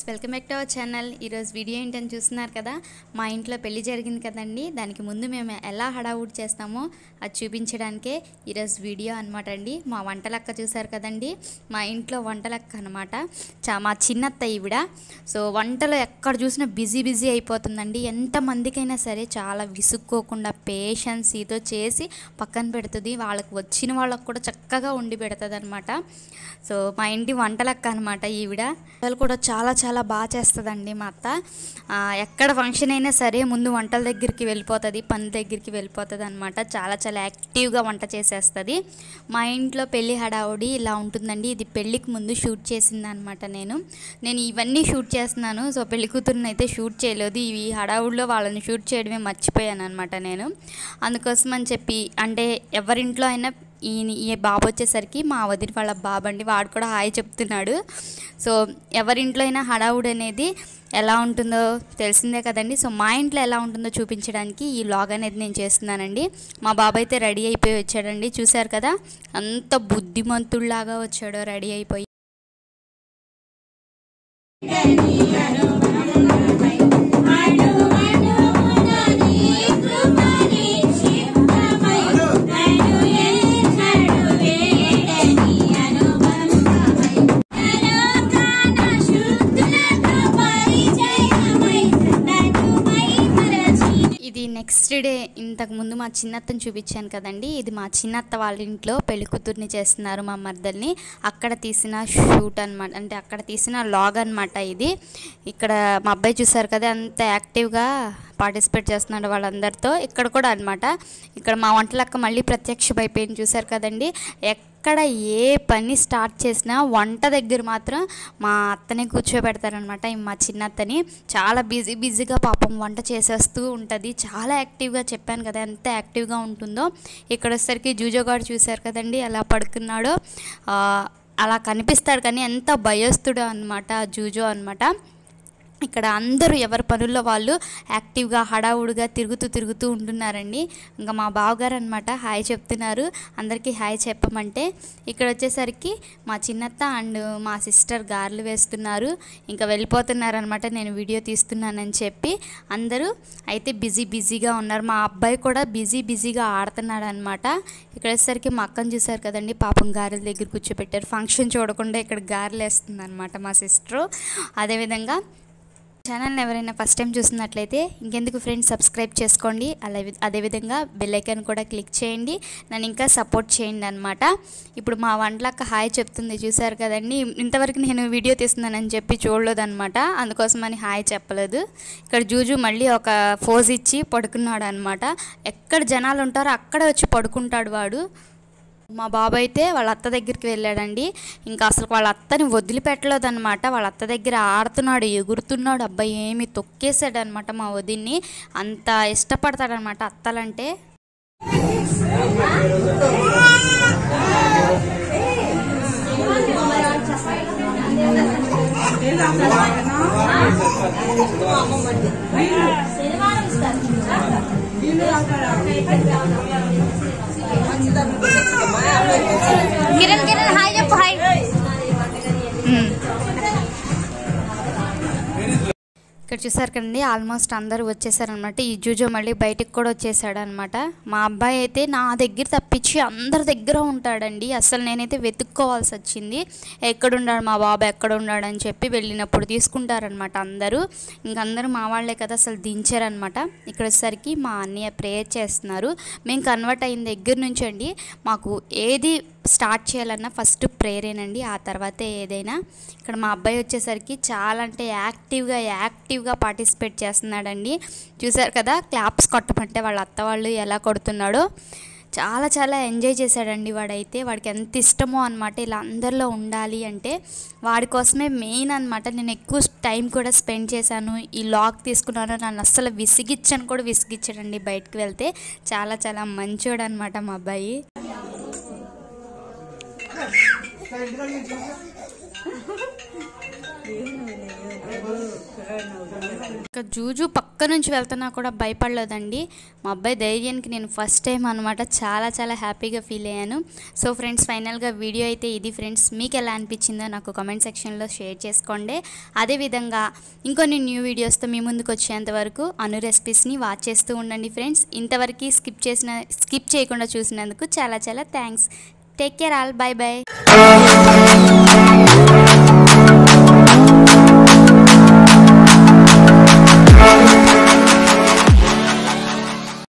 welcome back to our channel ఈరోజు video ఏంటని చూస్తున్నారు కదా మా ఇంట్లో పెళ్లి జరిగింది కదండి దానికి ముందు మేము ఎలా హడావుడ్ చేస్తామో అది చూపించడానికే ఈరోజు వీడియో అనమాట అండి మా వంటలక్క చూసారు కదండి మా ఇంట్లో వంటలక్క అనమాట చా మా చిన్నత్త ఈవిడ సో వంటలు ఎక్కడ చూసినా బిజీ బిజీ అయిపోతుందండి ఎంతమందికైనా సరే చాలా విసుక్కోకుండా పేషెన్సీతో చేసి పక్కన పెడుతుంది వాళ్ళకి వచ్చిన వాళ్ళకి కూడా చక్కగా వండి పెడుతుంది అనమాట సో మా ఇంటి వంటలక్క అనమాట ఈవిడ వంటలు కూడా చాలా చాలా బాగా చేస్తుందండి మా అత్త ఆ, ఎక్కడ ఫంక్షన్ అయినా సరే ముందు వంటల దగ్గరికి వెళ్ళిపోతుంది పని దగ్గరికి వెళ్ళిపోతుంది అనమాట చాలా చాలా యాక్టివ్గా వంట చేసేస్తుంది మా ఇంట్లో పెళ్లి హడావుడి ఇలా ఉంటుందండి ఇది పెళ్ళికి ముందు షూట్ చేసింది అనమాట నేను నేను ఇవన్నీ షూట్ చేస్తున్నాను సో పెళ్లి కూతురుని అయితే షూట్ చేయలేదు ఇవి హడావుడిలో వాళ్ళని షూట్ చేయడమే మర్చిపోయాను అనమాట నేను అందుకోసం అని చెప్పి అంటే ఎవరింట్లో అయినా ఈయన ఈ బాబు వచ్చేసరికి మా వదిన వాళ్ళ బాబు అండి వాడు కూడా హాయ్ చెప్తున్నాడు సో ఎవరింట్లో అయినా హడావుడి అనేది ఎలా ఉంటుందో తెలిసిందే కదండి సో మా ఇంట్లో ఎలా ఉంటుందో చూపించడానికి ఈ లాగ్ అనేది నేను చేస్తున్నానండి మా బాబు అయితే రెడీ అయిపోయి వచ్చాడండి చూశారు కదా అంత బుద్ధిమంతుల్లాగా వచ్చాడో రెడీ అయిపోయి ఇది నెక్స్ట్ డే ఇంతకు ముందు మా చిన్నత్తని చూపించాను కదండి ఇది మా చిన్నత్త వాళ్ళ ఇంట్లో పెళ్లి కూతుర్ని చేస్తున్నారు మా మర్దల్ని అక్కడ తీసిన షూట్ అనమాట అంటే అక్కడ తీసిన లాగ్ అనమాట ఇది ఇక్కడ మా అబ్బాయి చూసారు కదా అంత యాక్టివ్గా పార్టిసిపేట్ చేస్తున్నాడు వాళ్ళందరితో ఇక్కడ కూడా అనమాట ఇక్కడ మా వంటలక్క మళ్ళీ ప్రత్యక్షమైపోయింది చూసారు కదండి ఎక్కడ ఏ పని స్టార్ట్ చేసినా వంట దగ్గర మాత్రం మా అత్తనే కూర్చోబెడతారనమాట ఈ మా చిన్న అత్తని చాలా బిజీ బిజీగా పాపం వంట చేసేస్తూ ఉంటుంది చాలా యాక్టివ్గా చెప్పాను కదా ఎంత యాక్టివ్గా ఉంటుందో ఇక్కడ వచ్చేసరికి జూజోగాడు చూశారు కదండి ఎలా పడుకున్నాడో ఆ, అలా కనిపిస్తాడు కానీ ఎంత భయస్తుడు అనమాట జూజో అనమాట ఇక్కడ అందరూ ఎవరి పనుల్లో వాళ్ళు యాక్టివ్గా హడావుడిగా తిరుగుతూ తిరుగుతూ ఉంటున్నారండి ఇంకా మా బావగారు అనమాట హాయ్ చెప్తున్నారు అందరికీ హాయ్ చెప్పమంటే ఇక్కడ వచ్చేసరికి మా చిన్నత్త అండ్ మా సిస్టర్ గారెలు వేస్తున్నారు ఇంకా వెళ్ళిపోతున్నారనమాట నేను వీడియో తీస్తున్నానని చెప్పి అందరూ అయితే బిజీ బిజీగా ఉన్నారు మా అబ్బాయి కూడా బిజీ బిజీగా ఆడుతున్నాడు అనమాట ఇక్కడ వచ్చేసరికి మా అక్కను చూసారు కదండి పాపం గారెల దగ్గర కూర్చోపెట్టారు ఫంక్షన్ చూడకుండా ఇక్కడ గారెలు వేస్తుంది అనమాట మా సిస్టరు అదేవిధంగా ఛానల్ని ఎవరైనా ఫస్ట్ టైం చూస్తున్నట్లయితే ఇంకెందుకు ఫ్రెండ్స్ సబ్స్క్రైబ్ చేసుకోండి అలా అదేవిధంగా బెల్ ఐకాన్ కూడా క్లిక్ చేయండి నన్ను ఇంకా సపోర్ట్ చేయండి అనమాట ఇప్పుడు మా వంటలక్క హాయ్ చెప్తుంది చూసారు కదండి ఇంతవరకు నేను వీడియో తీస్తున్నానని చెప్పి చూడలేదన్నమాట అందుకోసమని హాయ్ చెప్పలేదు ఇక్కడ జూజు మళ్ళీ ఒక ఫోజ్ ఇచ్చి పడుకున్నాడు అనమాట ఎక్కడ జనాలు ఉంటారో అక్కడ వచ్చి పడుకుంటాడు వాడు మా బాబు అయితే వాళ్ళ అత్త దగ్గరికి వెళ్ళాడండి ఇంకా అసలు వాళ్ళ అత్తని వదిలిపెట్టలేదు అనమాట వాళ్ళ అత్త దగ్గర ఆడుతున్నాడు ఎగురుతున్నాడు అబ్బాయి ఏమి తొక్కేసాడు అనమాట మా వదిన్ని అంత ఇష్టపడతాడనమాట అత్తలంటే కిరణ్ కిరణ్ హాయ్ చెప్పు హాయ్ ఇక్కడ చూసారు కదండి ఆల్మోస్ట్ అందరూ వచ్చేసారనమాట ఈ జూజో మళ్ళీ బయటికి కూడా వచ్చేసాడు అనమాట మా అబ్బాయి అయితే నా దగ్గర తప్పించి అందరి దగ్గర ఉంటాడండి అసలు నేనైతే వెతుక్కోవాల్సి వచ్చింది ఎక్కడున్నాడు మా బాబు ఎక్కడ ఉన్నాడు అని చెప్పి వెళ్ళినప్పుడు తీసుకుంటారనమాట అందరూ ఇంకందరూ మా వాళ్ళే కదా అసలు దించారనమాట ఇక్కడ వచ్చేసరికి మా అన్నయ్య ప్రేయర్ చేస్తున్నారు మేము కన్వర్ట్ అయిన దగ్గర నుంచి అండి మాకు ఏది స్టార్ట్ చేయాలన్నా ఫస్ట్ ప్రేరేనండి ఆ తర్వాతే ఏదైనా ఇక్కడ మా అబ్బాయి వచ్చేసరికి చాలా అంటే యాక్టివ్గా యాక్టివ్గా పార్టిసిపేట్ చేస్తున్నాడండి చూసారు కదా క్లాప్స్ కొట్టమంటే వాళ్ళ అత్త వాళ్ళు ఎలా కొడుతున్నాడో చాలా చాలా ఎంజాయ్ చేశాడండి వాడైతే వాడికి ఎంత ఇష్టమో అనమాట ఇలా అందరిలో ఉండాలి అంటే వాడి కోసమే మెయిన్ అనమాట నేను ఎక్కువ టైం కూడా స్పెండ్ చేశాను ఈ లాగ్ తీసుకున్నాను నన్ను అస్సలు విసిగిచ్చాను కూడా విసిగిచ్చాడండి బయటకు వెళ్తే చాలా చాలా మంచోడు అనమాట మా అబ్బాయి ఇంకా జూజు పక్క నుంచి వెళ్తున్నా కూడా భయపడలేదండి మా అబ్బాయి ధైర్యానికి నేను ఫస్ట్ టైం అనమాట చాలా చాలా హ్యాపీగా ఫీల్ అయ్యాను సో ఫ్రెండ్స్ ఫైనల్గా వీడియో అయితే ఇది ఫ్రెండ్స్ మీకు ఎలా అనిపించిందో నాకు కామెంట్ సెక్షన్లో షేర్ చేసుకోండి అదేవిధంగా ఇంకొన్ని న్యూ వీడియోస్తో మీ ముందుకు వచ్చేంత వరకు అను రెసిపీస్ని వాచ్ చేస్తూ ఉండండి ఫ్రెండ్స్ ఇంతవరకు స్కిప్ చేసిన స్కిప్ చేయకుండా చూసినందుకు చాలా చాలా thanks take care all bye bye